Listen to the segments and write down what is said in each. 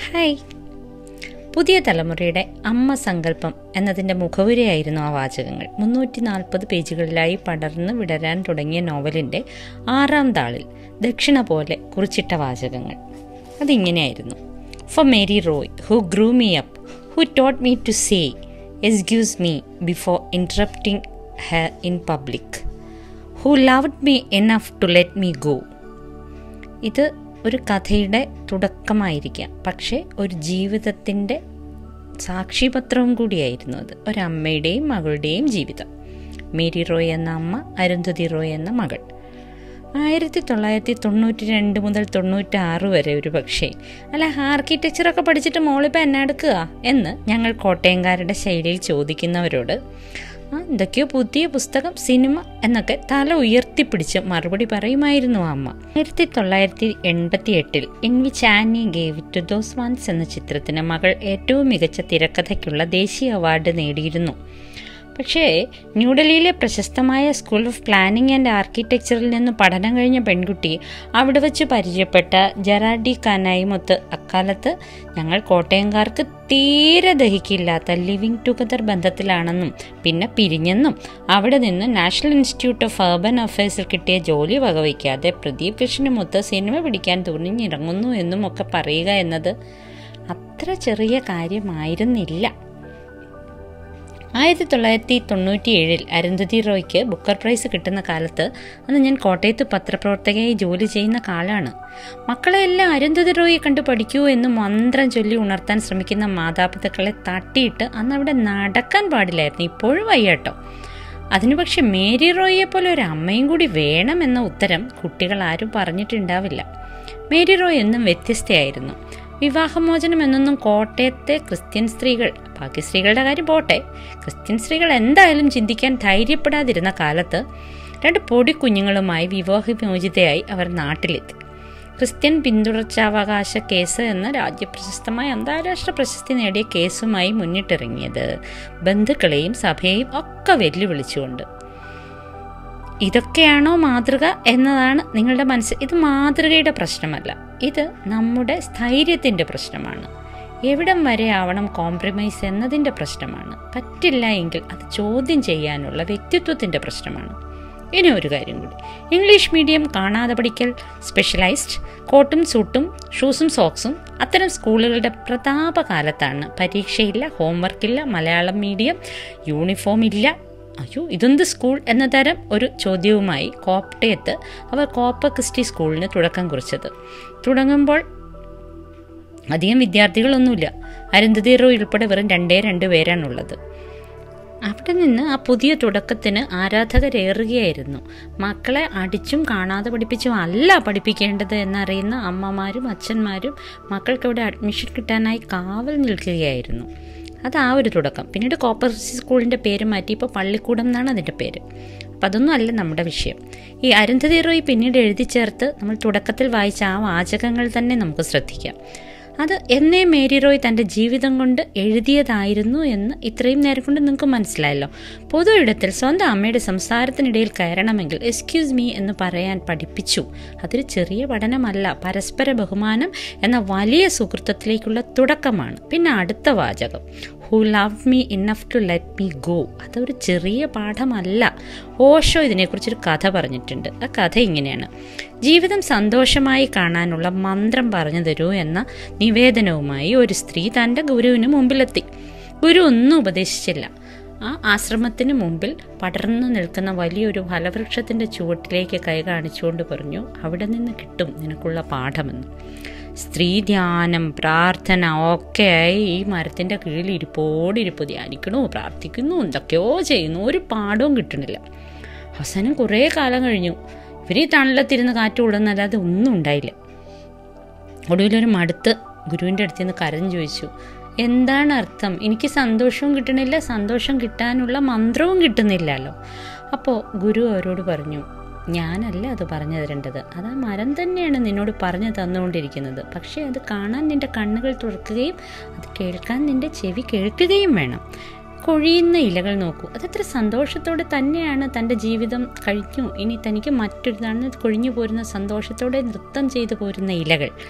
hi പുതിയ തലമുറയുടെ അമ്മ സങ്കല്പം എന്നതിൻ്റെ മുഖവുരയായിരുന്നു ആ വാചകങ്ങൾ മുന്നൂറ്റി നാൽപ്പത് പേജുകളിലായി പടർന്ന് വിടരാൻ തുടങ്ങിയ നോവലിൻ്റെ ആറാം താളിൽ ദക്ഷിണ പോലെ കുറിച്ചിട്ട വാചകങ്ങൾ അതിങ്ങനെയായിരുന്നു for Mary Roy who grew me up who taught me to say excuse me before interrupting her in public who loved me enough to let me go ഇത് ഒരു കഥയുടെ തുടക്കമായിരിക്കാം പക്ഷേ ഒരു ജീവിതത്തിൻ്റെ സാക്ഷിപത്രവും കൂടിയായിരുന്നു അത് ഒരമ്മയുടെയും മകളുടെയും ജീവിതം മേരി റോയ് എന്ന അമ്മ അരുന്ധതി റോയ് എന്ന മകൾ ആയിരത്തി തൊള്ളായിരത്തി തൊണ്ണൂറ്റി രണ്ട് മുതൽ തൊണ്ണൂറ്റി ആറ് വരെ ഒരു പക്ഷേ അല്ല ആർക്കിടെക്ചറൊക്കെ പഠിച്ചിട്ട് മോളിപ്പോൾ എന്നെ എടുക്കുക എന്ന് ഞങ്ങൾ കോട്ടയംകാരുടെ ശൈലിയിൽ ചോദിക്കുന്നവരോട് ആ എന്തൊക്കെയോ പുതിയ പുസ്തകം സിനിമ എന്നൊക്കെ തല ഉയർത്തിപ്പിടിച്ച് മറുപടി പറയുമായിരുന്നു അമ്മ ആയിരത്തി തൊള്ളായിരത്തി എൺപത്തി എട്ടിൽ in which Annie gave to those ones എന്ന ചിത്രത്തിന് മകൾ ഏറ്റവും മികച്ച തിരക്കഥയ്ക്കുള്ള ദേശീയ അവാർഡ് നേടിയിരുന്നു പക്ഷേ ന്യൂഡൽഹിയിലെ പ്രശസ്തമായ സ്കൂൾ ഓഫ് പ്ലാനിംഗ് ആൻഡ് ആർക്കിടെക്ചറിൽ നിന്ന് പഠനം കഴിഞ്ഞ പെൺകുട്ടി അവിടെ വെച്ച് പരിചയപ്പെട്ട ജറാഡി കാനായുമൊത്ത് അക്കാലത്ത് ഞങ്ങൾ കോട്ടയംകാർക്ക് തീരെ ദഹിക്കില്ലാത്ത ലിവിങ് ടുഗദർ ബന്ധത്തിലാണെന്നും പിന്നെ പിരിഞ്ഞെന്നും അവിടെ നിന്ന് നാഷണൽ ഇൻസ്റ്റിറ്റ്യൂട്ട് ഓഫ് അർബൻ അഫയേഴ്സിൽ കിട്ടിയ ജോലി വകവയ്ക്കാതെ പ്രദീപ് കൃഷ്ണനുമൊത്ത് സിനിമ പിടിക്കാൻ തുണിഞ്ഞിറങ്ങുന്നു എന്നും ഒക്കെ പറയുക എന്നത് അത്ര ചെറിയ കാര്യമായിരുന്നില്ല ആയിരത്തി തൊള്ളായിരത്തി തൊണ്ണൂറ്റി ഏഴിൽ അരുന്ധതി റോയ്ക്ക് ബുക്കർ പ്രൈസ് കിട്ടുന്ന കാലത്ത് അന്ന് ഞാൻ കോട്ടയത്ത് പത്രപ്രവർത്തകയായി ജോലി ചെയ്യുന്ന കാലാണ് മക്കളെല്ലാം അരുന്ധതി റോയെ കണ്ടു പഠിക്കൂ എന്ന് മന്ത്രം ചൊല്ലി ഉണർത്താൻ ശ്രമിക്കുന്ന മാതാപിതാക്കളെ തട്ടിയിട്ട് അന്ന് അവിടെ നടക്കാൻ പാടില്ലായിരുന്നു ഇപ്പോഴും വയ്യാട്ടോ അതിനു പക്ഷെ മേരി റോയിയെ പോലെ ഒരു അമ്മയും കൂടി വേണമെന്ന ഉത്തരം കുട്ടികൾ ആരും പറഞ്ഞിട്ടുണ്ടാവില്ല മേരി റോയ് എന്നും വ്യത്യസ്തയായിരുന്നു വിവാഹമോചനം എന്നൊന്നും കോട്ടയത്തെ ക്രിസ്ത്യൻ സ്ത്രീകൾ ബാക്കി സ്ത്രീകളുടെ കാര്യം പോട്ടെ ക്രിസ്ത്യൻ സ്ത്രീകൾ എന്തായാലും ചിന്തിക്കാൻ ധൈര്യപ്പെടാതിരുന്ന കാലത്ത് രണ്ട് പൊടി കുഞ്ഞുങ്ങളുമായി വിവാഹമോചിതയായി അവർ നാട്ടിലെത്തി ക്രിസ്ത്യൻ പിന്തുടർച്ചാവകാശ കേസ് എന്ന രാജ്യപ്രശസ്തമായ അന്താരാഷ്ട്ര പ്രശസ്തി നേടിയ കേസുമായി മുന്നിട്ടിറങ്ങിയത് ബന്ധുക്കളെയും സഭയെയും ഒക്കെ വെല്ലുവിളിച്ചുകൊണ്ട് ഇതൊക്കെയാണോ മാതൃക എന്നതാണ് നിങ്ങളുടെ മനസ്സിൽ ഇത് മാതൃകയുടെ പ്രശ്നമല്ല ഇത് നമ്മുടെ സ്ഥൈര്യത്തിൻ്റെ പ്രശ്നമാണ് എവിടം വരെ ആവണം കോംപ്രമൈസ് എന്നതിൻ്റെ പ്രശ്നമാണ് പറ്റില്ല എങ്കിൽ അത് ചോദ്യം ചെയ്യാനുള്ള വ്യക്തിത്വത്തിൻ്റെ പ്രശ്നമാണ് ഇനി ഒരു കാര്യം കൂടി ഇംഗ്ലീഷ് മീഡിയം കാണാതെ പഠിക്കൽ സ്പെഷ്യലൈസ്ഡ് കോട്ടും സൂട്ടും ഷൂസും സോക്സും അത്തരം സ്കൂളുകളുടെ പ്രതാപകാലത്താണ് പരീക്ഷയില്ല ഹോംവർക്കില്ല മലയാളം മീഡിയം യൂണിഫോം ഇല്ല അയ്യോ ഇതെന്ത് സ്കൂൾ എന്ന തരം ഒരു ചോദ്യവുമായി കോട്ടയത്ത് അവർ കോപ്പ ക്രിസ്റ്റി സ്കൂളിന് തുടക്കം കുറിച്ചത് തുടങ്ങുമ്പോൾ അധികം വിദ്യാർത്ഥികളൊന്നുമില്ല അരുന്ധതി റോയ് ഉൾപ്പെടെ വെറും രണ്ടേ രണ്ട് പേരാണുള്ളത് അവിടെ നിന്ന് ആ പുതിയ തുടക്കത്തിന് ആരാധകരേറുകയായിരുന്നു മക്കളെ അടിച്ചും കാണാതെ പഠിപ്പിച്ചും അല്ല പഠിപ്പിക്കേണ്ടത് എന്നറിയുന്ന അമ്മമാരും അച്ഛന്മാരും മക്കൾക്ക് അവിടെ അഡ്മിഷൻ കിട്ടാനായി കാവൽ നിൽക്കുകയായിരുന്നു അത് ആ ഒരു തുടക്കം പിന്നീട് കോപ്പറേറ്റീവ് സ്കൂളിൻ്റെ പേര് മാറ്റി ഇപ്പോൾ പള്ളിക്കൂടം എന്നാണ് അതിൻ്റെ പേര് അപ്പം അതൊന്നും അല്ല നമ്മുടെ വിഷയം ഈ അരുന്ധതി റോയ് പിന്നീട് എഴുതി ചേർത്ത് നമ്മൾ തുടക്കത്തിൽ വായിച്ച ആ വാചകങ്ങൾ തന്നെ നമുക്ക് ശ്രദ്ധിക്കാം അത് എന്നേ മേരി റോയ് തൻ്റെ ജീവിതം കൊണ്ട് എഴുതിയതായിരുന്നു എന്ന് ഇത്രയും നേരം കൊണ്ട് നിങ്ങൾക്ക് മനസ്സിലായല്ലോ പൊതു ഇടത്തിൽ സ്വന്തം അമ്മയുടെ സംസാരത്തിനിടയിൽ കയറണമെങ്കിൽ എക്സ്ക്യൂസ് മീ എന്ന് പറയാൻ പഠിപ്പിച്ചു അതൊരു ചെറിയ പഠനമല്ല പരസ്പര ബഹുമാനം എന്ന വലിയ സുഹൃത്തത്തിലേക്കുള്ള തുടക്കമാണ് പിന്നെ അടുത്ത വാചകം who love me enough to let me go അതൊരു ചെറിയ പാഠമല്ല ഓഷോ ഇതിനെക്കുറിച്ചൊരു കഥ പറഞ്ഞിട്ടുണ്ട് ആ കഥ ഇങ്ങനെയാണ് ജീവിതം സന്തോഷമായി കാണാനുള്ള മന്ത്രം പറഞ്ഞു തരൂ എന്ന നിവേദനവുമായി ഒരു സ്ത്രീ തൻ്റെ ഗുരുവിന് മുമ്പിലെത്തി ഗുരു ഒന്നും ഉപദേശിച്ചില്ല ആ ആശ്രമത്തിന് മുമ്പിൽ പടർന്നു നിൽക്കുന്ന വലിയൊരു ഫലവൃക്ഷത്തിൻ്റെ ചുവട്ടിലേക്ക് കൈ കാണിച്ചുകൊണ്ട് പറഞ്ഞു അവിടെ നിന്ന് കിട്ടും നിനക്കുള്ള പാഠമെന്ന് സ്ത്രീ ധ്യാനം പ്രാർത്ഥന ഒക്കെയായി ഈ മരത്തിൻ്റെ കീഴിൽ ഇരിപ്പോടിരിപ്പ് ധ്യാനിക്കണു പ്രാർത്ഥിക്കുന്നു എന്തൊക്കെയോ ചെയ്യുന്നു ഒരു പാഠവും കിട്ടണില്ല അവസാനം കുറേ കാലം കഴിഞ്ഞു ഇവർ ഈ തണലത്തിരുന്ന് കാറ്റ് കൊള്ളുന്നല്ലാതെ ഒന്നും ഉണ്ടായില്ല ഒടുവിലൊരു മടുത്ത് ഗുരുവിൻ്റെ അടുത്ത് നിന്ന് കരഞ്ഞു ചോദിച്ചു എന്താണ് അർത്ഥം എനിക്ക് സന്തോഷവും കിട്ടണില്ല സന്തോഷം കിട്ടാനുള്ള മന്ത്രവും കിട്ടുന്നില്ലല്ലോ അപ്പോൾ ഗുരു അവരോട് പറഞ്ഞു ഞാനല്ല അത് പറഞ്ഞു തരേണ്ടത് അത് ആ മരം തന്നെയാണ് നിന്നോട് പറഞ്ഞു തന്നുകൊണ്ടിരിക്കുന്നത് പക്ഷേ അത് കാണാൻ നിന്റെ കണ്ണുകൾ തുറക്കുകയും അത് കേൾക്കാൻ നിന്റെ ചെവി കേൾക്കുകയും വേണം കൊഴിയുന്ന ഇലകൾ നോക്കൂ അതത്ര സന്തോഷത്തോടെ തന്നെയാണ് തൻ്റെ ജീവിതം കഴിഞ്ഞു ഇനി തനിക്ക് മറ്റൊരുതാണ് കൊഴിഞ്ഞു പോരുന്ന സന്തോഷത്തോടെ നൃത്തം ചെയ്തു പോരുന്ന ഇലകൾ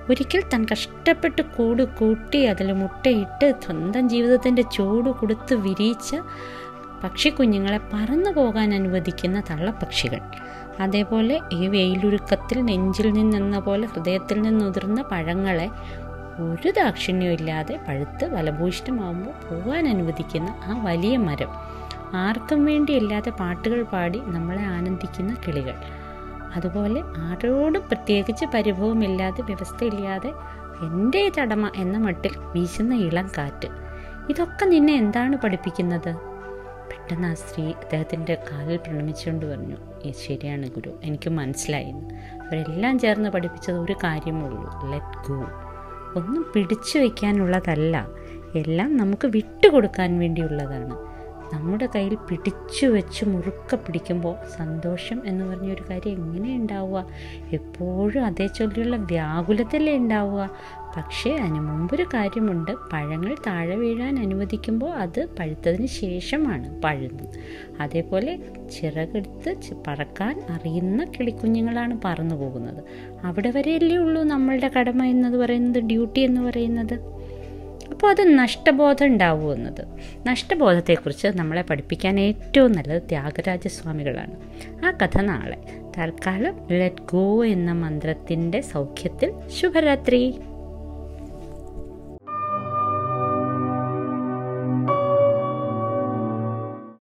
ഒരിക്കൽ താൻ കഷ്ടപ്പെട്ട് കൂട് കൂട്ടി അതിൽ മുട്ടയിട്ട് സ്വന്തം ജീവിതത്തിൻ്റെ ചൂട് കൊടുത്ത് വിരിയിച്ച പക്ഷിക്കുഞ്ഞുങ്ങളെ പറന്നു പോകാൻ അനുവദിക്കുന്ന തള്ളപ്പക്ഷികൾ അതേപോലെ ഈ വെയിലുരുക്കത്തിൽ നെഞ്ചിൽ നിന്നെന്ന പോലെ ഹൃദയത്തിൽ നിന്നുതിർന്ന പഴങ്ങളെ ഒരു ദാക്ഷിണ്യവും ഇല്ലാതെ പഴുത്ത് ഫലഭൂയിഷ്ടമാകുമ്പോൾ പോകാൻ അനുവദിക്കുന്ന ആ വലിയ മരം ആർക്കും വേണ്ടിയില്ലാതെ പാട്ടുകൾ പാടി നമ്മളെ ആനന്ദിക്കുന്ന കിളികൾ അതുപോലെ ആരോടും പ്രത്യേകിച്ച് പരിഭവമില്ലാതെ വ്യവസ്ഥയില്ലാതെ എൻ്റെ തടമ എന്ന മട്ടിൽ വീശുന്ന ഇളം കാറ്റ് ഇതൊക്കെ നിന്നെ എന്താണ് പഠിപ്പിക്കുന്നത് പെട്ടെന്ന് ആ സ്ത്രീ അദ്ദേഹത്തിൻ്റെ കാലിൽ പ്രണമിച്ചുകൊണ്ട് പറഞ്ഞു ഈ ശരിയാണ് ഗുരു എനിക്ക് മനസ്സിലായി അവരെല്ലാം ചേർന്ന് പഠിപ്പിച്ചത് ഒരു കാര്യമുള്ളൂ ലെറ്റ് ഗോ ഒന്നും പിടിച്ചു വയ്ക്കാനുള്ളതല്ല എല്ലാം നമുക്ക് വിട്ടുകൊടുക്കാൻ വേണ്ടിയുള്ളതാണ് നമ്മുടെ കയ്യിൽ പിടിച്ചു വെച്ച് മുറുക്ക പിടിക്കുമ്പോൾ സന്തോഷം എന്ന് പറഞ്ഞൊരു കാര്യം എങ്ങനെ ഉണ്ടാവുക എപ്പോഴും അതേ ചൊല്ലിയുള്ള വ്യാകുലത്തല്ലേ ഉണ്ടാവുക പക്ഷേ അതിന് മുമ്പൊരു കാര്യമുണ്ട് പഴങ്ങൾ താഴെ വീഴാൻ അനുവദിക്കുമ്പോൾ അത് പഴുത്തതിന് ശേഷമാണ് പഴുന്നത് അതേപോലെ ചിറകെടുത്ത് പറക്കാൻ അറിയുന്ന കിളിക്കുഞ്ഞുങ്ങളാണ് പറന്നു പോകുന്നത് അവിടെ വരെയല്ലേ ഉള്ളൂ നമ്മളുടെ കടമ എന്നത് പറയുന്നത് ഡ്യൂട്ടി എന്ന് പറയുന്നത് അപ്പോൾ അത് നഷ്ടബോധം ഉണ്ടാവുമെന്നത് നഷ്ടബോധത്തെക്കുറിച്ച് നമ്മളെ പഠിപ്പിക്കാൻ ഏറ്റവും നല്ലത് ത്യാഗരാജസ്വാമികളാണ് ആ കഥ നാളെ തൽക്കാലം ലെറ്റ് ഗോ എന്ന മന്ത്രത്തിൻ്റെ സൗഖ്യത്തിൽ ശുഭരാത്രി